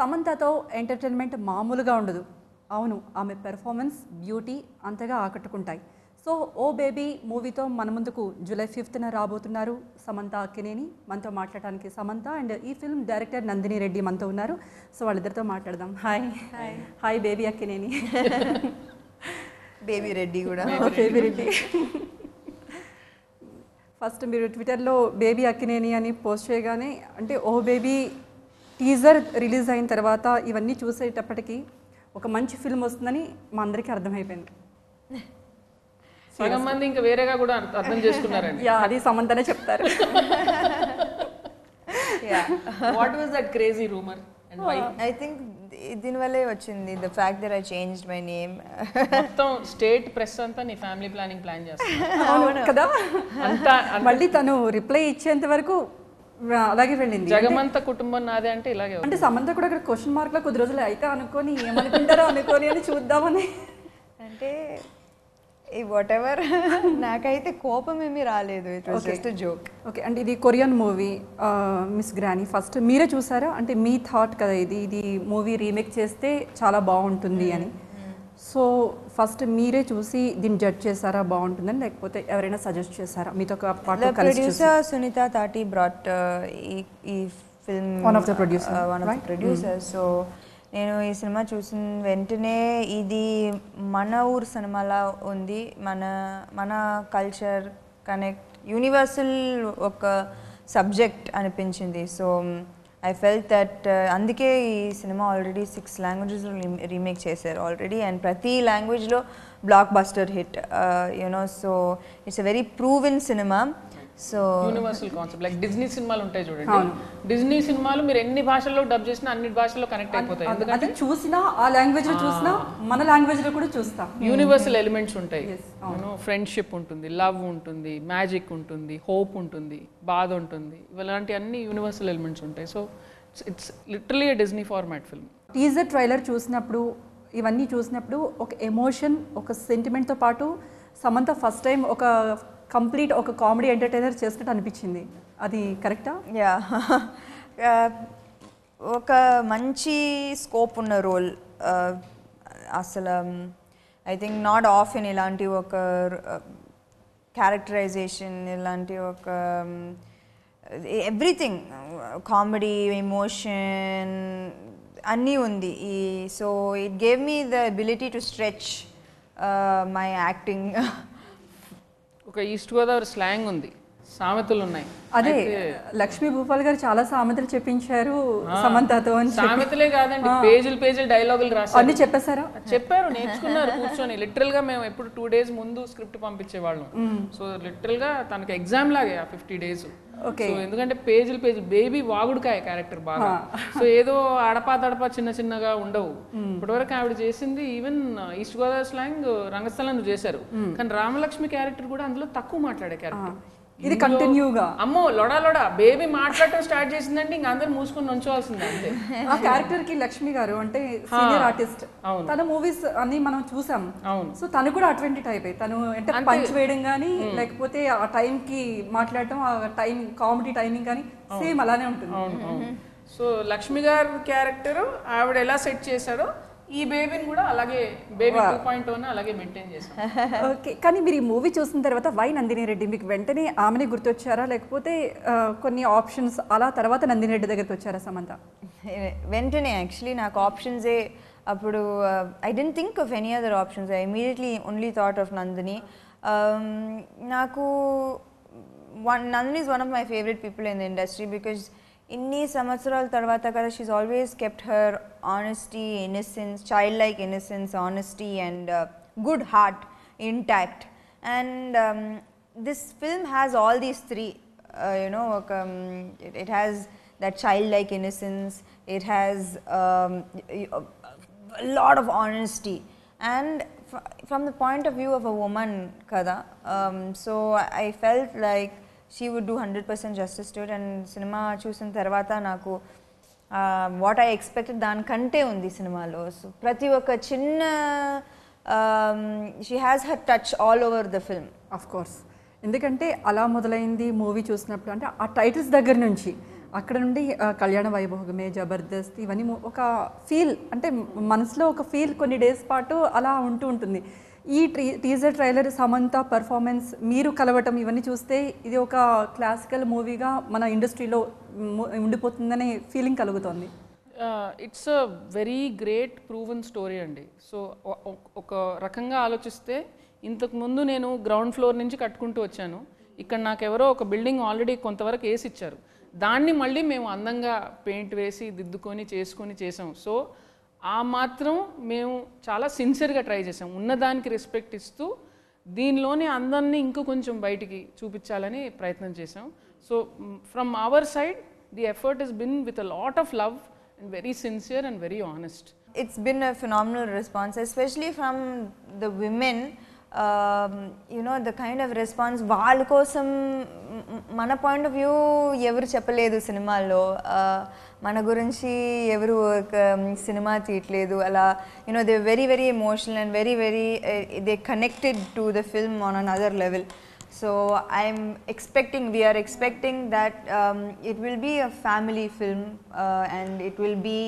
సమంతతో entertainment మామూలుగా ఉండదు అవును ఆమె పెర్ఫార్మెన్స్ బ్యూటీ అంతగా ఆకట్టుకుంటాయి సో ఓ బేబీ మూవీతో మన ముందుకు జూలై ఫిఫ్త్న రాబోతున్నారు సమంత అక్కినేని మనతో మాట్లాడడానికి సమంత అండ్ ఈ ఫిల్మ్ డైరెక్టర్ నందిని రెడ్డి మనతో ఉన్నారు సో వాళ్ళిద్దరితో మాట్లాడదాం hi hi baby Akkineni baby Reddy కూడా బేబీ రెడ్డి ఫస్ట్ మీరు ట్విట్టర్లో బేబీ అక్కినేని అని పోస్ట్ చేయగానే అంటే ఓ బేబీ టీజర్ రిలీజ్ అయిన తర్వాత ఇవన్నీ చూసేటప్పటికి ఒక మంచి ఫిల్మ్ వస్తుందని మా అందరికీ అర్థమైపోయింది సగం మంది ఇంకా వేరేగా కూడా అర్థ- అర్థం చేసుకున్నారండి యా అది సమంతనే చెప్తారు what was that crazy rumour and why I think దీనివల్లే వచ్చింది the fact that I change my name మొత్తం స్టేట్ ప్రెస్ అంతా నీ ఫ్యామిలీ ప్లానింగ్ ప్లాన్ చేస్తాను అవును కదా అంతా మళ్ళీ తను రిప్లై ఇచ్చేంత వరకు ఆ, అలాగే వెళ్ళింది జగమంత కుటుంబం నాదే అంటే ఇలాగే ఉంది. అంటే సమంత కూడా అక్కడ క్వశ్చన్ మార్క్లో కొద్ది రోజులు అయితే అనుకొని ఏమనుకుంటారో అనుకొని అని చూద్దామని అంటే ఈ వాట్ ఎవర్ నాకైతే కోపం ఏమీ రాలేదు it was just joke okay అంటే ఇది Korean movie Miss Granny first మీరే చూసారా అంటే మీ థాట్ కదా ఇది ఇది మూవీ రీమేక్ చేస్తే చాలా బాగుంటుంది అని సో ఫస్ట్ మీరే చూసి దీన్ని జడ్జ్ చేశారా బాగుంటుందని లేకపోతే ఎవరైనా సజెస్ట్ చేశారా మీతో ఒక ద పాటు కలిసి చూసి ప్రొడ్యూసర్ సునీత తాటి బ్రాట్ ఈ ఈ film One of the producer, one of the right? Producer so నేను ఈ సినిమా చూసిన వెంటనే ఇది మన ఊరు సినిమాలా ఉంది మన మన కల్చర్ కనెక్ట్ యూనివర్సల్ ఒక సబ్జెక్ట్ అనిపించింది సో ఐ ఫెల్ట్ దట్ అందుకే ఈ సినిమా ఆల్రెడీ సిక్స్ లాంగ్వేజెస్లో రీమేక్ చేశారు ఆల్రెడీ అండ్ ప్రతి లాంగ్వేజ్లో blockbuster hit you know so it's a very proven సినిమా so universal concept like Disney సినిమాలు ఉంటాయి చూడండి డిజ్నీ సినిమాలు మీరు ఎన్ని భాషల్లో డబ్ చేసినా అన్ని భాషల్లో కనెక్ట్ అయిపోతాయి అది- అది చూసినా ఆ లాంగ్వేజ్ లో చూసినా మన లాంగ్వేజ్ లో కూడా చూస్తాం యూనివర్సల్ ఎలిమెంట్స్ ఉంటాయి ఫ్రెండ్షిప్ ఉంటుంది లవ్ ఉంటుంది మ్యాజిక్ ఉంటుంది హోప్ ఉంటుంది బాధ ఉంటుంది ఇలాంటి అన్ని యూనివర్సల్ ఎలిమెంట్స్ ఉంటాయి so it's literally Disney format film teaser trailer చూసినప్పుడు ఇవన్నీ చూసినప్పుడు ఒక ఎమోషన్ ఒక సెంటిమెంట్తో పాటు సమంత ఫస్ట్ టైం ఒక కంప్లీట్ ఒక కామెడీ ఎంటర్టైనర్ చేసినట్టు అనిపించింది అది కరెక్టా యా ఒక మంచి స్కోప్ ఉన్న రోల్ అసలు I think not of in ఇలాంటి ఒక క్యారెక్టరైజేషన్ ఇలాంటి ఒక ఎవ్రీథింగ్ కామెడీ ఎమోషన్ అన్నీ ఉంది ఈ so it gave me the ability to stretch my acting ఒక ఈస్ట్ గోదావరి స్లాంగ్ ఉంది సామెతలు ఉన్నాయి అదే లక్ష్మీ భూపాల్ గారు చాలా సామెతలు చెప్పించారు సమంతతో అని చెప్పి. సామెతలే కాదండి పేజీలు పేజీలు డైలాగులు రాశారు అన్ని చెప్పేశారా చెప్పారు నేర్చుకున్నారు కూర్చొని లిటరల్ గా మేము ఎప్పుడు టూ డేస్ ముందు స్క్రిప్ట్ పంపించేవాళ్ళం సో లిటరల్ గా తనకి ఎగ్జామ్ లాగే ఆ ఫిఫ్టీ డేస్ Okay. సో ఎందుకంటే పేజీలు పేజీ బేబీ వాగుడుకాయ క్యారెక్టర్ బాగా సో ఏదో అడపా తడపా చిన్న చిన్నగా ఉండవు ఇప్పటివరకు ఆవిడ చేసింది even East Godavari slang Rangasthalam చేశారు కానీ రామలక్ష్మి క్యారెక్టర్ కూడా అందులో తక్కువ మాట్లాడే క్యారెక్టర్ ఇది కంటిన్యూగా అమ్మో లొడా లొడా బేబీ మాట్లాడటం స్టార్ట్ చేసిందంటే ఇంకా అందరు మూసుకొని నుంచోవాల్సిందే అంతే ఆ క్యారెక్టర్ కి లక్ష్మి గారు అంటే సీనియర్ ఆర్టిస్ట్ అవును. తన మూవీస్ అన్ని మనం చూసాం అవును సో తను కూడా అటువంటి టైప్ తను అంటే పంచ్ వేయడం కానీ లేకపోతే ఆ టైం కి మాట్లాడటం ఆ టైం కామెడీ టైమింగ్ కానీ సేమ్ అలానే ఉంటుంది అవును అవును సో లక్ష్మి గారి క్యారెక్టర్ ఆవిడ ఎలా సెట్ చేశారో ఈ బేబీని కూడా అలాగే బేబీ టూ పాయింట్ వన్ అలాగే మెయింటైన్ చేశాం ఓకే కానీ మీరు ఈ మూవీ చూసిన తర్వాత వై నందిని రెడ్డి మీకు వెంటనే ఆమెనే గుర్తొచ్చారా లేకపోతే ఆ, కొన్ని ఆప్షన్స్ అలా తర్వాత నందిని రెడ్డి దగ్గరికి వచ్చారా సమంత వెంటనే యాక్చువల్లీ నాకు ఆప్షన్సే అప్పుడు I didn't think of any other options I immediately only thought of Nandini నాకు one Nandini is one of my favourite people in the industry because ఇన్ని సంవత్సరాల తర్వాత కదా she's always kept her honesty innocence child like innocence honesty and good heart intact and this film has all these three uh, you know like, um, it, it has that childlike innocence it has um, y- y- a lot of honesty and fr- from the point of view of a woman kada um, so I- i felt like she would do 100% justice to it and cinema చూసిన తర్వాత నాకు what I expected దానికంటే ఉంది సినిమాలో so ప్రతి ఒక్క చిన్న she has her touch all over the film of course ఎందుకంటే అలా మొదలైంది మూవీ చూసినప్పుడు అంటే ఆ టైటిల్స్ దగ్గర నుంచి అక్కడ నుండి ఆ, కళ్యాణ వైభోగమే జబర్దస్త్ ఇవన్నీ ము- ఒక ఫీల్ అంటే మనసులో ఒక ఫీల్ కొన్ని డేస్ పాటు అలా ఉంటూ ఉంటుంది ఈ ట్రీ టీజర్ ట్రైలర్ సమంత పర్ఫార్మెన్స్ మీరు కలవటం ఇవన్నీ చూస్తే ఇది ఒక క్లాసికల్ మూవీగా మన ఇండస్ట్రీలో ము- ఉండిపోతుందనే ఫీలింగ్ కలుగుతోంది it's a very great proven story అండి సో ఒక రకంగా ఆలోచిస్తే ఇంతకు ముందు నేను గ్రౌండ్ ఫ్లోర్ నుంచి కట్టుకుంటూ వచ్చాను ఇక్కడ నాకు ఎవరో ఒక బిల్డింగ్ ఆల్రెడీ కొంతవరకు వేసి ఇచ్చారు దాన్ని మళ్ళీ మేము అందంగా పెయింట్ వేసి దిద్దుకొని చేసుకొని చేసాం సో ఆ మాత్రం మేము చాలా సిన్సియర్గా ట్రై చేసాం ఉన్నదానికి రెస్పెక్ట్ ఇస్తూ దీనిలోని అందాన్ని ఇంకో కొంచెం బయటికి చూపించాలని ప్రయత్నం చేసాం so from our side the effort is been with a lot of love and very sincere and very honest it's been a phenomenal response, especially from the women. Um, you know, the kind of response వాళ్ళ కోసం మ్, మన point of view ఎవరు చెప్పలేదు సినిమాల్లో Uh, మన గురించి ఎవరు ఒక సినిమా తీయట్లేదు అలా you know they very very emotional and very very they connected to the film on another level So I'm expecting, we are expecting that um, it will be a family film uh, and it will be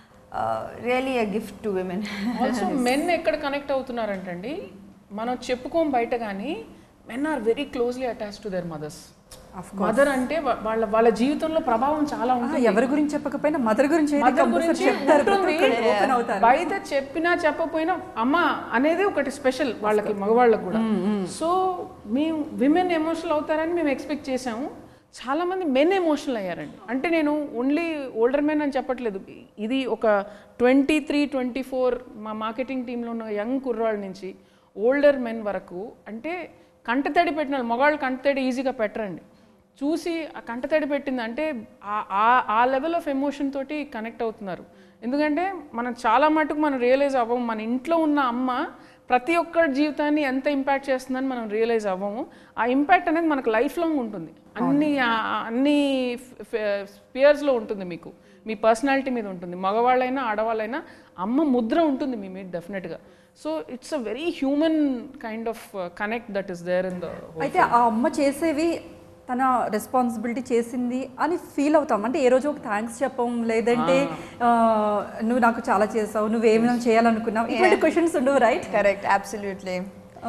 uh, really a gift to women. Also men ఎక్కడ connect అవుతున్నారంటండి మనం చెప్పుకోం బయట కానీ men are very closely attach to their mothers mother అంటే వా- వాళ్ళ వాళ్ళ జీవితంలో ప్రభావం చాలా ఆ, ఉంటుంది ఎవరి గురించి చెప్పకపోయినా మదర్ గురించి ఏది మదర్ compulsory గురించి చెప్తారు ఉంటుంది. ఓపెన్ అవుతారు బయట చెప్పినా చెప్పకపోయినా అమ్మ అనేది ఒకటి స్పెషల్ వాళ్ళకి మగవాళ్ళకి కూడా సో మేము విమెన్ ఎమోషనల్ అవుతారని మేము ఎక్స్పెక్ట్ చేసాము చాలా మంది మెన్ ఎమోషనల్ అయ్యారండి అంటే నేను ఓన్లీ ఓల్డర్ మెన్ అని చెప్పట్లేదు ఇది ఒక ట్వంటీ త్రీ ట్వంటీ ఫోర్ మా మార్కెటింగ్ టీంలో ఉన్న యంగ్ కుర్రాళ్ళ నుంచి ఓల్డర్ మెన్ వరకు అంటే కంటతడి పెట్టిన వాళ్ళు మగవాళ్ళు కంటతడి ఈజీగా పెట్టరండి చూసి ఆ కంటతడి పెట్టింది అంటే ఆ- ఆ- ఆ లెవెల్ ఆఫ్ ఎమోషన్ తోటి కనెక్ట్ అవుతున్నారు ఎందుకంటే మనం చాలా మటుకు మనం రియలైజ్ అవ్వము మన ఇంట్లో ఉన్న అమ్మ ప్రతి ఒక్కరి జీవితాన్ని ఎంత ఇంపాక్ట్ చేస్తుందని మనం రియలైజ్ అవ్వము ఆ ఇంపాక్ట్ అనేది మనకు లైఫ్ లాంగ్ ఉంటుంది అన్ని ఆ- ఆ- అన్ని స్పియర్స్లో ఉంటుంది మీకు మీ పర్సనాలిటీ మీద ఉంటుంది మగవాళ్ళైనా ఆడవాళ్ళైనా అమ్మ ముద్ర ఉంటుంది మీ మీద డెఫినెట్గా so it's a very human kind of connect that is there in the అయితే ఆ అమ్మ చేసేవి తన రెస్పాన్సిబిలిటీ చేసింది అని ఫీల్ అవుతాం అంటే ఏ రోజు ఒక థ్యాంక్స్ చెప్పం లేదంటే ఆ, నువ్వు నాకు చాలా చేసావు నువ్వేమైనా చేయాలనుకున్నావు ఇటువంటి క్వశ్చన్స్ ఉండవు రైట్ Correct, absolutely.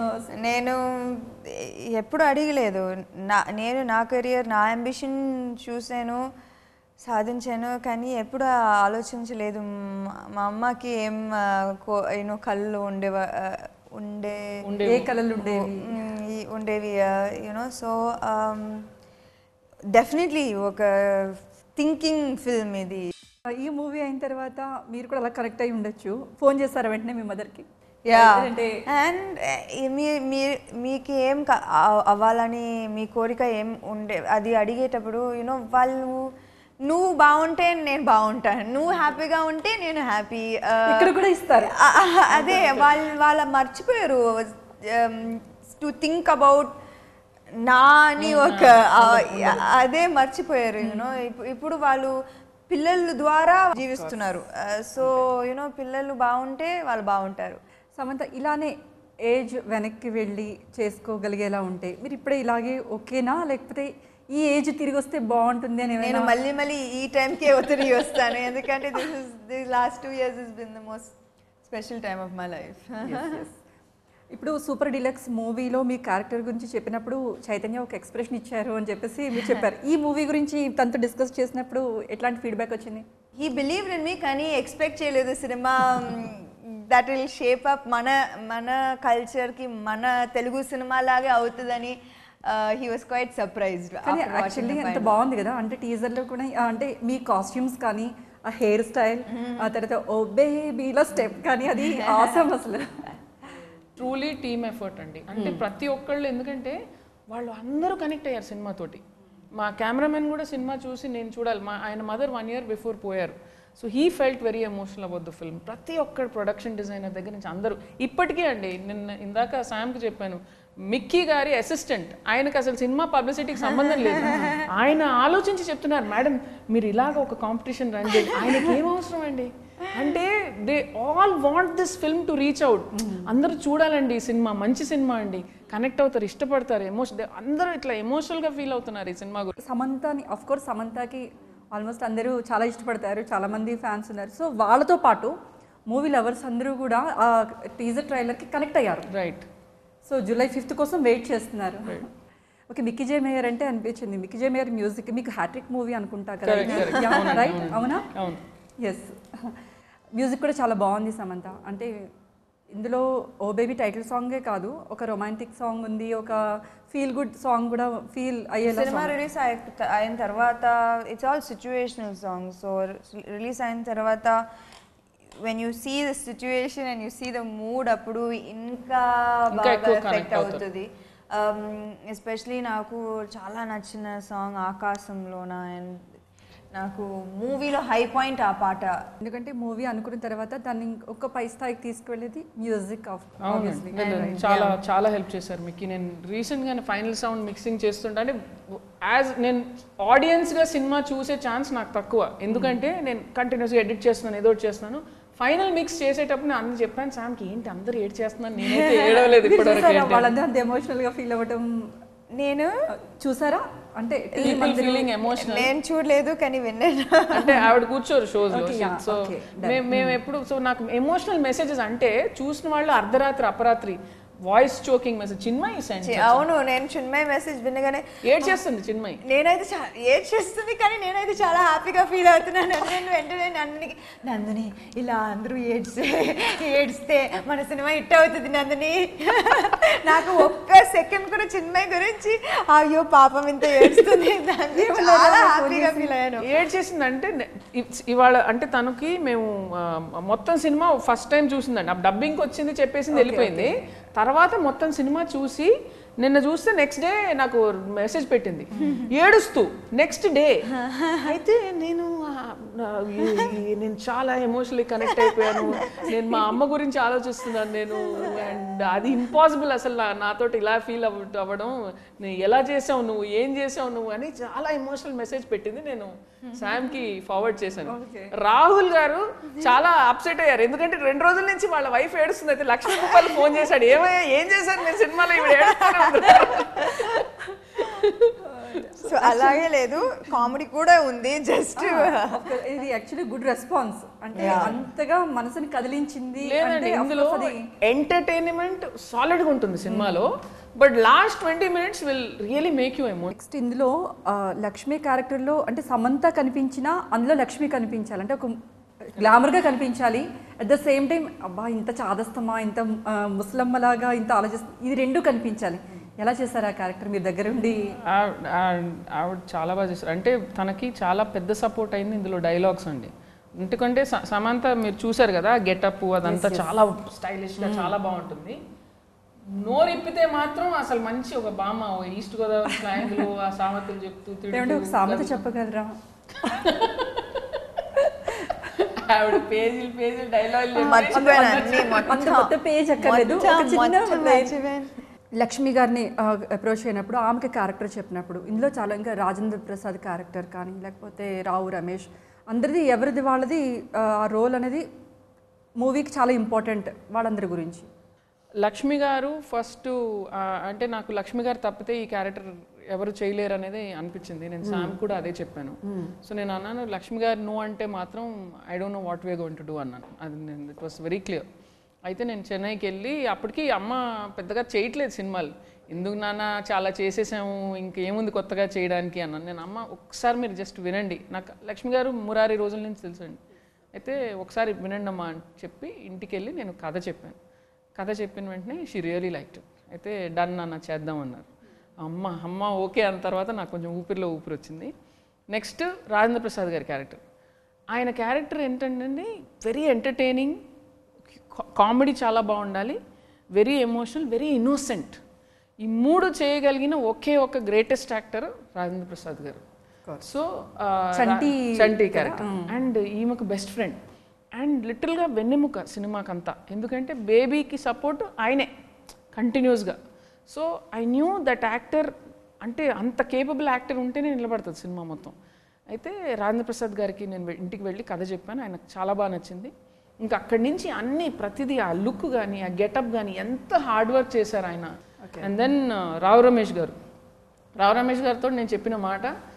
నేను ఎప్పుడు అడిగలేదు నా నేను నా కెరియర్ నా అంబిషన్ చూసాను సాధించాను కానీ ఎప్పుడు ఆలోచించలేదు మా- మా అమ్మకి ఏం యూనో కళ్ళు ఉండేవా ఉండే ఏ కళలు ఉండేవి మ్, ఈ ఉండేవి యూనో సో డెఫినెట్లీ ఒక థింకింగ్ ఫిల్మ్ ఇది ఈ మూవీ అయిన తర్వాత మీరు కూడా అలా కరెక్ట్ అయి ఉండొచ్చు ఫోన్ చేస్తారా వెంటనే మీ మదర్కి యా అంటే అండ్ మీ మీ మీకు ఏం కా- అవ్- అవ్వాలని మీ కోరిక ఏం ఉండే అది అడిగేటప్పుడు యూనో వాళ్ళు నువ్వు బాగుంటే నేను బాగుంటాను నువ్వు హ్యాపీగా ఉంటే నేను హ్యాపీ ఇక్కడ కూడా ఇస్తారు అదే వాళ్ళు వాళ్ళ మర్చిపోయారు టు థింక్ అబౌట్ నా అని ఒక ఆ, అదే మర్చిపోయారు యూనో ఇప్పుడు వాళ్ళు పిల్లల ద్వారా జీవిస్తున్నారు సో యూనో పిల్లలు బాగుంటే వాళ్ళు బాగుంటారు సమంత ఇలానే ఏజ్ వెనక్కి వెళ్ళి చేసుకోగలిగేలా ఉంటే మీరు ఇప్పుడే ఇలాగే ఓకేనా లేకపోతే ఈ ఏజ్ తిరిగి వస్తే బాగుంటుంది అని నేను ఏమైనా మళ్ళీ మళ్ళీ ఈ టైంకే తిరిగి వస్తాను ఎందుకంటే this is the last two years is been the most special time of my life Yes, yes. ఇప్పుడు సూపర్ డీలక్స్ మూవీలో మీ క్యారెక్టర్ గురించి చెప్పినప్పుడు చైతన్య ఒక ఎక్స్ప్రెషన్ ఇచ్చారు అని చెప్పేసి మీరు చెప్పారు ఈ మూవీ గురించి తనతో డిస్కస్ చేసినప్పుడు ఎట్లాంటి ఫీడ్బ్యాక్ వచ్చింది ఈ బిలీవ్ ఇన్ మీ కానీ ఎక్స్పెక్ట్ చేయలేదు సినిమా దట్ విల్ షేప్ అప్ మన మన కల్చర్కి మన తెలుగు సినిమా లాగే అవుతుందని హీ వాస్ క్వైట్ సర్ప్రైజ్డ్ కానీ యాక్చువల్లీ అంత బాగుంది కదా అంటే టీజర్లో కూడా ఆ, అంటే మీ కాస్ట్యూమ్స్ కానీ ఆ హెయిర్ స్టైల్ ఆ తర్వాత ఓ బేబీలో స్టెప్ కానీ అది ఆసమ్ అసలు ట్రూలీ టీమ్ ఎఫర్ట్ అండి అంటే ప్రతి ఒక్కళ్ళు ఎందుకంటే వాళ్ళు అందరూ కనెక్ట్ అయ్యారు సినిమాతోటి మా కెమెరామెన్ కూడా సినిమా చూసి నేను చూడాలి మా ఆయన మదర్ వన్ ఇయర్ బిఫోర్ పోయారు so he felt very emotional about the film ప్రతి ఒక్కరు ప్రొడక్షన్ డిజైనర్ దగ్గర నుంచి అందరూ ఇప్పటికీ అండి నిన్న ఇందాక శామ్కి చెప్పాను మిక్కీ గారి అసిస్టెంట్ ఆయనకు అసలు సినిమా పబ్లిసిటీకి సంబంధం లేదు ఆయన ఆలోచించి చెప్తున్నారు మేడం మీరు ఇలాగ ఒక కాంపిటీషన్ రన్ చేయండి ఆయనకి ఏం అవసరం అండి అంటే they all want this film to reach out అందరూ చూడాలండి ఈ సినిమా మంచి సినిమా అండి కనెక్ట్ అవుతారు ఇష్టపడతారు ఎమోషన్ అందరూ ఇట్లా ఎమోషనల్గా ఫీల్ అవుతున్నారు ఈ సినిమా గురించి సమంతని అఫ్ కోర్స్ సమంతకి ఆల్మోస్ట్ అందరూ చాలా ఇష్టపడతారు చాలామంది ఫ్యాన్స్ ఉన్నారు సో వాళ్ళతో పాటు మూవీ లవర్స్ అందరూ కూడా ఆ టీజర్ ట్రైలర్కి కనెక్ట్ అయ్యారు రైట్ సో జూలై ఫిఫ్త్ కోసం వెయిట్ చేస్తున్నారు ఓకే మిక్కీ జే మేయర్ అంటే అనిపించింది మిక్కీ జే మేయర్ మ్యూజిక్ మీకు హ్యాట్రిక్ మూవీ అనుకుంటా కదా Correct, correct. రైట్ అవునా అవును ఎస్ మ్యూజిక్ కూడా చాలా బాగుంది సమంత అంటే ఇందులో ఓ బేబీ టైటిల్ సాంగే కాదు ఒక రొమాంటిక్ సాంగ్ ఉంది ఒక ఫీల్ గుడ్ సాంగ్ కూడా ఫీల్ అయ్యేలా సినిమా రిలీజ్ అయిన తర్వాత it's all situational song so release అయిన తర్వాత when you see the situation and you see the mood అప్పుడు ఇంకా ఇంకా బాగా ఎక్కువ ఎఫెక్ట్ connect అవుతుంది. అవుతుంది ఎస్పెషలీ నాకు చాలా నచ్చిన సాంగ్ ఆకాశంలోన అండ్ నాకు మూవీలో హై పాయింట్ ఆ పాట ఎందుకంటే మూవీ అనుకున్న తర్వాత దాన్ని ఒక పై స్థాయికి తీసుకువెళ్ళేది మ్యూజిక్ ఆఫ్ అవునండి లేదు, చాలా చాలా హెల్ప్ చేశారు మీకు నేను రీసెంట్గా ఫైనల్ సౌండ్ మిక్సింగ్ చేస్తుంటే అంటే యాజ్ నేను ఆడియన్స్గా సినిమా చూసే ఛాన్స్ నాకు తక్కువ ఎందుకంటే నేను కంటిన్యూస్గా ఎడిట్ చేస్తున్నాను ఏదో ఒకటి చేస్తున్నాను ఫైనల్ మిక్స్ చేసేటప్పుడు నేను అన్ని చెప్పాను సామ్కి ఏంటి అందరూ ఏడ్ చేస్తున్నాను నేనైతే ఏడవలేదు ఇప్పటివరకు ఏంటి అని. వాళ్ళందరూ అంత ఎమోషనల్ గా ఫీల్ అవ్వటం నేను చూసారా అంటే team People అందరూ- feeling emotional. నేను చూడలేదు కానీ విన్నాను అంటే ఆవిడ కూర్చోరు షోస్ లో Okay, yeah, సో okay, మేము మేము ఎప్పుడు సో నాకు ఎమోషనల్ మెసేజెస్ అంటే చూసిన వాళ్ళు అర్ధరాత్రి అపరాత్రి voice choking message Chinmayi send చి- అవును నేను చిన్మయ్ మెసేజ్ వినగానే ఏడ్ చేస్తుంది చిన్మయి నేనైతే చా- ఏడ్ చేస్తుంది కానీ నేనైతే చాలా హ్యాపీగా ఫీల్ అవుతున్నాను నేను వెంటనే నందినికి నందిని ఇలా అందరూ ఏడ్స్తే ఏడ్స్తే మన సినిమా హిట్ అవుతుంది నందిని నాకు ఒక్క సెకండ్ కూడా చిన్మయ్ గురించి అయ్యో పాపం ఇంత ఏడుస్తుంది నందిని చాలా హ్యాపీగా ఫీల్ అయ్యాను ఏడ్ చేసిందంటే నే- ఇ- ఇవాళ అంటే తనకి మేము ఆ, మొత్తం సినిమా ఫస్ట్ టైం చూసిందండి ఆ డబ్బింగ్కి వచ్చింది చెప్పేసింది వెళ్ళిపోయింది తర్వాత మొత్తం సినిమా చూసి నిన్న చూస్తే నెక్స్ట్ డే నాకు మెసేజ్ పెట్టింది ఏడుస్తూ నెక్స్ట్ డే అయితే నేను ఆ, నా- ఈ- ఈ- నేను చాలా ఎమోషనల్లీ కనెక్ట్ అయిపోయాను నేను మా అమ్మ గురించి ఆలోచిస్తున్నాను నేను అండ్ అది ఇంపాసిబుల్ అసలు నా నాతోటి ఇలా ఫీల్ అవ్వ అవ్వడం నేను ఎలా చేసావు నువ్వు ఏం చేసావు నువ్వు అని చాలా ఎమోషనల్ మెసేజ్ పెట్టింది నేను శామ్ కి ఫార్వర్డ్ చేశాను రాహుల్ గారు చాలా అప్సెట్ అయ్యారు ఎందుకంటే రెండు రోజుల నుంచి వాళ్ళ వైఫ్ ఏడుస్తుంది అయితే లక్ష్మీ గోపాల్ ఫోన్ చేశాడు ఏమయ్యా ఏం చేశారు మీరు సినిమాలో ఇవి ఏడుస్తూనే ఉన్నారు." సో అలాగే లేదు కామెడీ కూడా ఉంది జస్ట్ Of course, ఇది యాక్చువల్లీ గుడ్ రెస్పాన్స్ అంటే అంతగా మనసుని కదిలించింది లేదండి అంటే of ఇందులో course అది ఎంటర్టైన్మెంట్ సాలిడ్ గా ఉంటుంది సినిమాలో but last twenty minutes will really make you emote next ఇందులో ఆ, లక్ష్మి క్యారెక్టర్లో అంటే సమంత కనిపించినా అందులో లక్ష్మి కనిపించాలి అంటే ఒక గ్లామర్గా కనిపించాలి అట్ ద సేమ్ టైం అబ్బా ఇంత చాదస్తమా ఇంత ఆ, ముసలమ్మలాగా ఇంత ఆలోచిస్తా ఇది రెండు కనిపించాలి ఎలా చేశారు ఆ క్యారెక్టర్ మీ దగ్గర ఉండి ఆవిడ ఆవిడ చాలా బాగా చేస్తారు అంటే తనకి చాలా పెద్ద సపోర్ట్ అయింది ఇందులో డైలాగ్స్ అండి ఎందుకంటే స- సమంత మీరు చూసారు కదా గెటప్ అదంతా చాలా స్టైలిష్గా చాలా బాగుంటుంది నోరు ఇప్పితే మాత్రం అసలు మంచి ఒక బామ్మ ఓ ఈస్ట్ గోదావరి స్లాంగ్లు ఆ సామెతలు చెప్తూ ఏమంటే ఒక తిడుతూ సామెత చెప్పగలరా ఆవిడ పేజీలు పేజీలు డైలాగ్ మర్చిపోయాను అన్ని అంత పెద్ద పేజ్ అక్కర్లేదు ఒక మొత్తం- చిన్న మొత్తం page. మర్చిపోయాను. లక్ష్మి గారిని అప్రోచ్ అయినప్పుడు ఆమెకి క్యారెక్టర్ చెప్పినప్పుడు ఇందులో చాలా ఇంకా రాజేంద్ర ప్రసాద్ క్యారెక్టర్ కానీ లేకపోతే రావు రమేష్ అందరిది ఎవరిది వాళ్ళది ఆ రోల్ అనేది మూవీకి చాలా ఇంపార్టెంట్ వాళ్ళందరి గురించి లక్ష్మి గారు ఫస్ట్ అంటే నాకు లక్ష్మి గారు తప్పితే ఈ క్యారెక్టర్ ఎవరు చేయలేరు అనేది అనిపించింది నేను సామ్ కూడా అదే చెప్పాను సో నేను అన్నాను లక్ష్మి గారు నో అంటే మాత్రం I don't know what we going to do అన్నాను అది నేను ఇట్ వాస్ వెరీ క్లియర్ అయితే నేను చెన్నైకి వెళ్ళి అప్పటికి అమ్మ పెద్దగా చేయట్లేదు సినిమాలు ఎందుకు నాన్న చాలా చేసేసాము ఇంకేముంది కొత్తగా చేయడానికి అన్నాను నేను అమ్మ ఒకసారి మీరు జస్ట్ వినండి నాకు లక్ష్మి గారు మురారి రోజుల నుంచి తెలుసండి అయితే ఒకసారి వినండి అమ్మా అని చెప్పి ఇంటికి వెళ్ళి నేను కథ చెప్పాను కథ చెప్పిన వెంటనే షీ రియలీ లైక్ అయితే డన్ అన్న చేద్దాం అన్నారు అమ్మ అమ్మ ఓకే అన్న తర్వాత నాకు కొంచెం ఊపిరిలో ఊపిరి వచ్చింది నెక్స్ట్ రాజేంద్ర ప్రసాద్ గారి క్యారెక్టర్ ఆయన క్యారెక్టర్ ఏంటంటే వెరీ ఎంటర్టైనింగ్ కామెడీ చాలా బాగుండాలి వెరీ ఎమోషనల్ వెరీ ఇన్నోసెంట్ ఈ మూడు చేయగలిగిన ఒకే ఒక గ్రేటెస్ట్ యాక్టర్ రాజేంద్ర ప్రసాద్ గారు so Chanti Chanti character and ఈమెకు బెస్ట్ ఫ్రెండ్ అండ్ లిటిల్గా వెన్నెముక సినిమాకంతా ఎందుకంటే బేబీకి సపోర్ట్ ఆయనే కంటిన్యూస్గా so I knew that actor అంటే అంత కేపబుల్ యాక్టర్ ఉంటేనే నిలబడుతుంది సినిమా మొత్తం అయితే రాజేంద్ర ప్రసాద్ గారికి నేను వె- ఇంటికి వెళ్ళి కథ చెప్పాను ఆయనకు చాలా బాగా నచ్చింది ఇంకా అక్కడి నుంచి అన్ని ప్రతిదీ ఆ లుక్ కానీ ఆ గెటప్ కానీ ఎంత హార్డ్ వర్క్ చేశారు ఆయన అండ్ దెన్ రావు రమేష్ గారు రావు రమేష్ గారితో నేను చెప్పిన మాట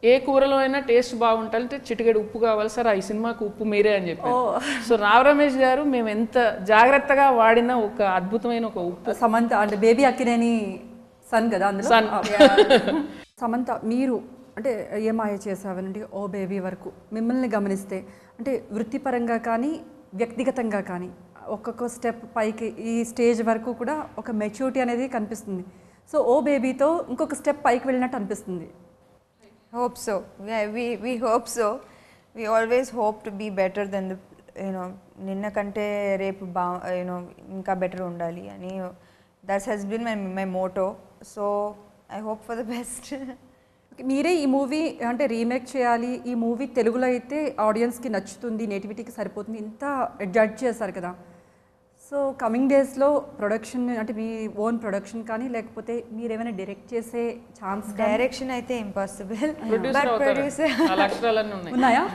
ఏ కూరలో అయినా టేస్ట్ బాగుంటాలంటే చిటికెడు ఉప్పు కావాలి సార్ ఈ సినిమాకు ఉప్పు మీరే అని చెప్పారు సో రావ్ రమేష్ గారు మేము ఎంత జాగ్రత్తగా వాడిన ఒక అద్భుతమైన ఒక ఉప్పు సమంత అంటే బేబీ అక్కినేని సన్ కదా అందులో Son. ఆ, yeah. సమంత మీరు అంటే ఏ మాయ చేసావనండి ఓ బేబీ వరకు మిమ్మల్ని గమనిస్తే అంటే వృత్తిపరంగా కానీ వ్యక్తిగతంగా కానీ ఒక్కొక్క స్టెప్ పైకి ఈ స్టేజ్ వరకు కూడా ఒక మెచ్యూరిటీ అనేది కనిపిస్తుంది సో ఓ బేబీతో ఇంకొక స్టెప్ పైకి వెళ్ళినట్టు అనిపిస్తుంది Hope so. Yeah, we, we hope so. We always hope to be better than the, you know, నిన్న కంటే రేపు బా యూనో ఇంకా బెటర్ ఉండాలి అని that he's been my my motto so I hope for the best మీరే ఈ movie అంటే రీమేక్ చేయాలి ఈ మూవీ తెలుగులో అయితే ఆడియన్స్కి నచ్చుతుంది నేటివిటీకి సరిపోతుంది ఇంత జడ్జ్ చేశారు కదా సో కమింగ్ డేస్లో ప్రొడక్షన్ అంటే మీ ఓన్ ప్రొడక్షన్ కానీ లేకపోతే మీరు ఏమైనా డైరెక్ట్ చేసే ఛాన్స్ డైరెక్షన్ అయితే ఇంపాసిబుల్ ప్రొడ్యూసర్ బట్ అవుతారు ప్రొడ్యూసర్ ఆ లక్షణాలన్నీ ఉన్నాయి ఉన్నాయా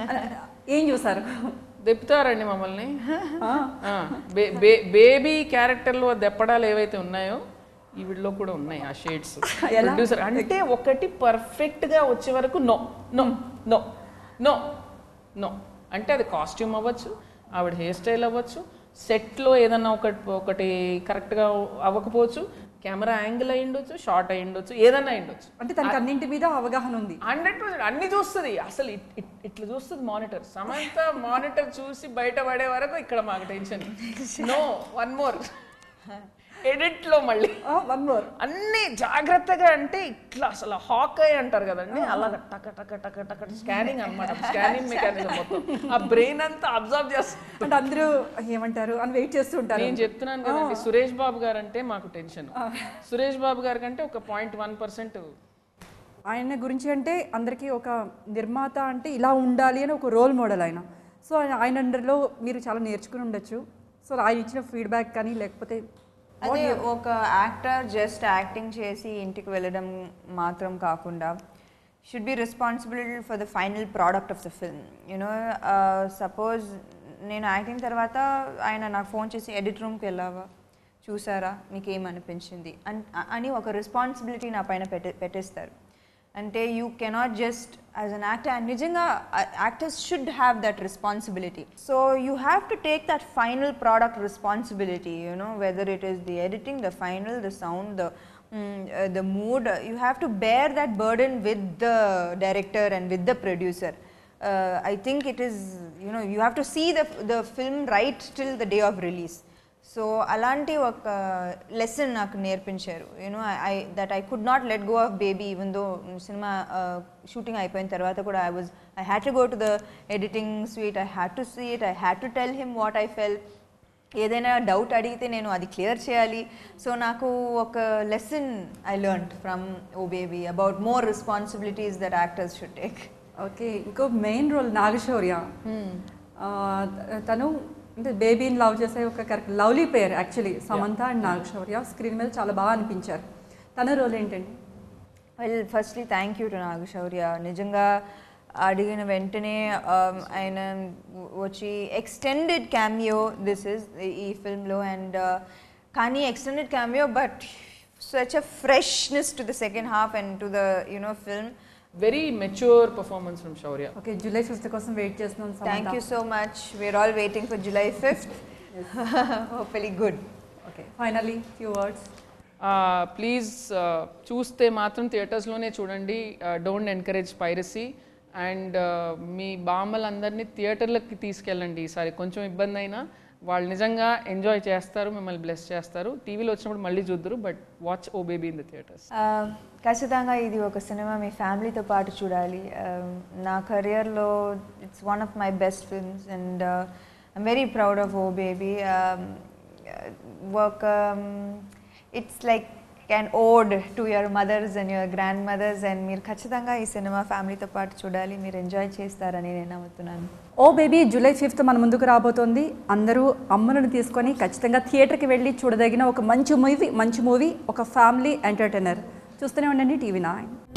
ఏం చూసారు దెప్పుతారండి మమ్మల్ని ఆ, బే- బే- బేబీ క్యారెక్టర్లో దెప్పడాలు ఏవైతే ఉన్నాయో ఈవిడలో కూడా ఉన్నాయి ఆ షేడ్స్ ప్రొడ్యూసర్ అంటే ఒకటి పర్ఫెక్ట్ గా వచ్చే వరకు no no no no no అంటే అది కాస్ట్యూమ్ అవ్వచ్చు ఆవిడ హెయిర్ స్టైల్ అవ్వచ్చు సెట్లో ఏదన్నా ఒకటి ఒకటి కరెక్ట్గా అవ్వకపోవచ్చు కెమెరా యాంగిల్ అయి ఉండొచ్చు షార్ట్ అయి ఉండొచ్చు ఏదన్నా అయి ఉండొచ్చు అంటే తనకి అన్నింటి మీద అవగాహన ఉంది హండ్రెడ్ పర్సెంట్ అన్ని చూస్తుంది అసలు ఇట్- ఇట్- ఇట్లా చూస్తుంది మానిటర్ సమంత మానిటర్ చూసి బయట పడే వరకు ఇక్కడ మాకు tension no one more edit లో మళ్ళీ వన్ మోర్ అన్ని జాగ్రత్తగా అంటే ఇట్లా అసలు హాకై అంటారు కదండి అలాగ టక టక టక టక స్కానింగ్ అన్నమాట స్కానింగ్ మెకానిజం మొత్తం ఆ బ్రెయిన్ అంతా అబ్జర్వ్ చేస్తుంది అంటే అందరూ ఏమంటారు అని వెయిట్ చేస్తూ ఉంటారు నేను చెప్తున్నాను కదండి సురేష్ బాబు గారు అంటే మాకు టెన్షన్ సురేష్ బాబు గారి కంటే ఒక పాయింట్ వన్ పర్సెంట్ ఆయన గురించి అంటే అందరికీ ఒక నిర్మాత అంటే ఇలా ఉండాలి అని ఒక రోల్ మోడల్ ఆయన సో ఆయన- ఆయన అండర్లో మీరు చాలా నేర్చుకుని ఉండొచ్చు సో ఆయన ఇచ్చిన ఫీడ్బ్యాక్ కానీ లేకపోతే అదే ఒక యాక్టర్ జస్ట్ యాక్టింగ్ చేసి ఇంటికి వెళ్ళడం మాత్రం కాకుండా should be responsible for the final product of the film you know suppose నేను యాక్టింగ్ తర్వాత ఆయన నాకు ఫోన్ చేసి ఎడిట్ రూమ్కి వెళ్ళావా చూసారా మీకు ఏమనిపించింది అన్ అని ఒక రెస్పాన్సిబిలిటీ నా పైన పెట్టే పెట్టేస్తారు అంటే you cannot just as an actor and నిజంగా actors should have that responsibility so you have to take that final product responsibility you know whether it is the editing the final the sound the the mood you have to bear that burden with the director and with the producer I think it is you know you have to see the the film right till the day of release so అలాంటి ఒక lesson నాకు నేర్పించారు you know I that I could not let go of baby even though cinema shooting అయిపోయిన తర్వాత కూడా I was I had to go to the editing suite I had to see it I had to tell him what I felt ఏదైనా doubt అడిగితే నేను అది clear చేయాలి so నాకు ఒక lesson I learn from oh baby about more responsibilities that actors should take okay ఇంకో main role Nagashaurya ఆ, త- తను అంటే బేబీని లవ్ చేసే ఒక correct lovely pair actually Samantha and Nagashaurya screen మీద చాలా బాగా అనిపించారు తన రోల్ ఏంటండి well firstly thank you to Nagashaurya నిజంగా అడిగిన వెంటనే um, ఆయన వచ్చి ఎక్స్టెండెడ్ క్యామియో దిస్ ఇస్ ఈ ఫిల్మ్లో అండ్ కానీ extended cameo but such a freshness to the second half and to the you know film very mature performance from Shaurya okay July fifth కోసం wait చేస్తున్నాం thank Samantha you so much we are all waiting for July fifth hopefully good okay finally few words please చూస్తే మాత్రం థియేటర్స్లోనే చూడండి don't encourage piracy and మీ బామ్మలందరినీ థియేటర్లకి తీసుకెళ్ళండి ఈసారి కొంచెం ఇబ్బంది అయినా వాళ్ళు నిజంగా ఎంజాయ్ చేస్తారు మిమ్మల్ని బ్లెస్ చేస్తారు టీవీలో వచ్చినప్పుడు మళ్ళీ చూద్దరు but watch oh baby in the theatres ఖచ్చితంగా ఇది ఒక సినిమా మీ ఫ్యామిలీతో పాటు చూడాలి Um, నా కెరియర్లో it's one of my best films and I'm very proud of oh baby work it's like an ode to your mothers and your grandmothers and మీరు ఖచ్చితంగా ఈ సినిమా ఫ్యామిలీతో పాటు చూడాలి మీరు ఎంజాయ్ చేస్తారని నేను నమ్ముతున్నాను ఓ బేబీ జూలై ఫిఫ్త్ మన ముందుకు రాబోతోంది అందరూ అమ్మలను తీసుకొని ఖచ్చితంగా థియేటర్కి వెళ్ళి చూడదగిన ఒక మంచి మూవీ మంచి మూవీ ఒక ఫ్యామిలీ ఎంటర్టైనర్ చూస్తూనే ఉండండి టీవీ నైన్